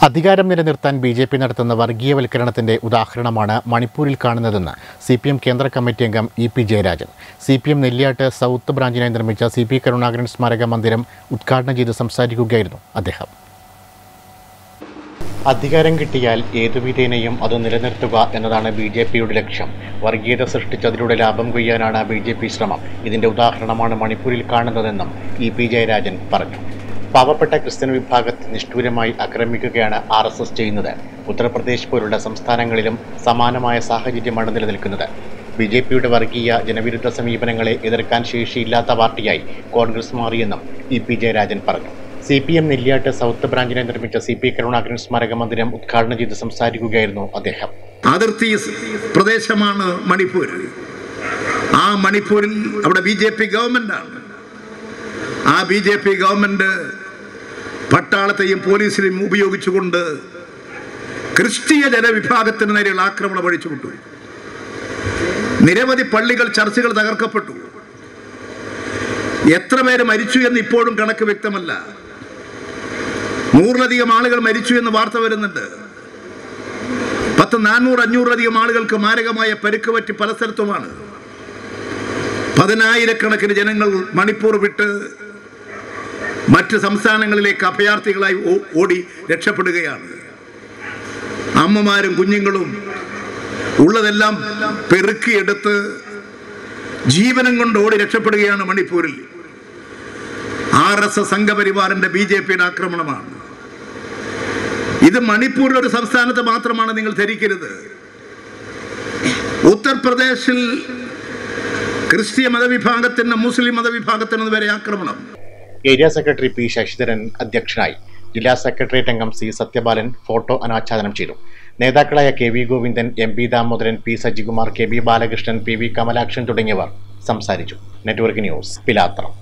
അധികാരം നിലനിർത്താൻ B J P നടത്തുന്ന വർഗീയവൽക്കരണത്തിന്റെ ഉദാഹരണമാണ് മണിപ്പൂരിൽ കാണുന്നതെന്ന് സി പി എം കേന്ദ്ര കമ്മിറ്റി അംഗം E P Jayarajan C P M Nelliyat south ബ്രാഞ്ചിനായി നിർമ്മിച്ച സി പി കരുണാകരൻ സ്മാരക മന്ദിരം ഉദ്ഘാടനം ചെയ്ത് സംസാരിക്കുകയായിരുന്നു അദ്ദേഹം അധികാരം കിട്ടിയാൽ ഏതു വിധേനയും അത് നിലനിർത്തുക എന്നതാണ് ബി ജെ പിയുടെ ലക്ഷ്യം വർഗീയത സൃഷ്ടിച്ചതിലൂടെ ലാഭം കൊയ്യാനാണ് ബി ജെ പി ശ്രമം ഇതിന്റെ ഉദാഹരണമാണ് മണിപ്പൂരിൽ കാണുന്നതെന്നും ഇ പി ജയരാജൻ പറഞ്ഞു പാവപ്പെട്ട ക്രിസ്ത്യൻ വിഭാഗത്തെ നിഷ്ഠൂരമായി ആക്രമിക്കുകയാണ് ആർ എസ് എസ് ചെയ്യുന്നത് ഉത്തർപ്രദേശ് പോലുള്ള സംസ്ഥാനങ്ങളിലും സമാനമായ സാഹചര്യമാണ് നിലനിൽക്കുന്നത് ബി ജെ പിയുടെ വർഗീയ ജനവിരുദ്ധ സമീപനങ്ങളെ എതിർക്കാൻ ശേഷിയില്ലാത്ത പാർട്ടിയായി കോൺഗ്രസ് മാറിയെന്നും ഇ പി ജയരാജൻ പറഞ്ഞു C P M Nelliyat south ബ്രാഞ്ചിനെ നിർമ്മിച്ച സി പി കരുണാകരൻ സ്മാരക മന്ദിരം ഉദ്ഘാടനം ചെയ്ത് സംസാരിക്കുകയായിരുന്നു അദ്ദേഹം അതിർത്തി സ് പ്രദേശമാണ് മണിപ്പൂർ ആ മണിപ്പൂരിൽ അവിടെ ബി ജെ പി ഗവൺമെന്റാണ് ആ ബി ജെ പി ഗവൺമെന്റ് പട്ടാളത്തെയും പോലീസിനെയും ഉപയോഗിച്ചുകൊണ്ട് ക്രിസ്തീയ ജനവിഭാഗത്തിന് നേരെയുള്ള ആക്രമണം അഴിച്ചുവിട്ടു നിരവധി പള്ളികൾ ചർച്ചുകൾ തകർക്കപ്പെട്ടു എത്ര പേര് മരിച്ചു എന്ന് ഇപ്പോഴും കണക്ക് വ്യക്തമല്ല നൂറിലധികം ആളുകൾ മരിച്ചു എന്ന് വാർത്ത വരുന്നുണ്ട് പത്ത് നാനൂറ് അഞ്ഞൂറിലധികം ആളുകൾക്ക് മാരകമായ പരിക്ക് പറ്റി പല സ്ഥലത്തുമാണ് പതിനായിരക്കണക്കിന് ജനങ്ങൾ മണിപ്പൂർ വിട്ട് മറ്റ് സംസ്ഥാനങ്ങളിലേക്ക് അഭയാർത്ഥികളായി ഓ- ഓടി രക്ഷപ്പെടുകയാണ് അമ്മമാരും കുഞ്ഞുങ്ങളും ഉള്ളതെല്ലാം പെറുക്കിയെടുത്ത് ജീവനം കൊണ്ട് ഓടി രക്ഷപ്പെടുകയാണ് മണിപ്പൂരിൽ ആർ എസ് എസ് സംഘപരിവാറിന്റെ ബി ജെ പിയുടെ ആക്രമണമാണ് ഇത് മണിപ്പൂരിലെ ഒരു സംസ്ഥാനത്ത് മാത്രമാണ് നിങ്ങൾ ധരിക്കരുത് ഉത്തർപ്രദേശിൽ ക്രിസ്തീയ മതവിഭാഗത്തിന് മുസ്ലിം മതവിഭാഗത്തിന് വരെ ആക്രമണം ഏരിയ സെക്രട്ടറി പി ശശിധരൻ അധ്യക്ഷനായി ജില്ലാ സെക്രട്ടേറിയറ്റ് അംഗം സി സത്യപാലൻ ഫോട്ടോ അനാച്ഛാദനം ചെയ്തു നേതാക്കളായ K V Govindan M P Damodaran P Sajikumar K B Balakrishnan P V Kamalakshan തുടങ്ങിയവർ സംസാരിച്ചു നെറ്റ്വർക്ക് ന്യൂസ് പിലാത്രം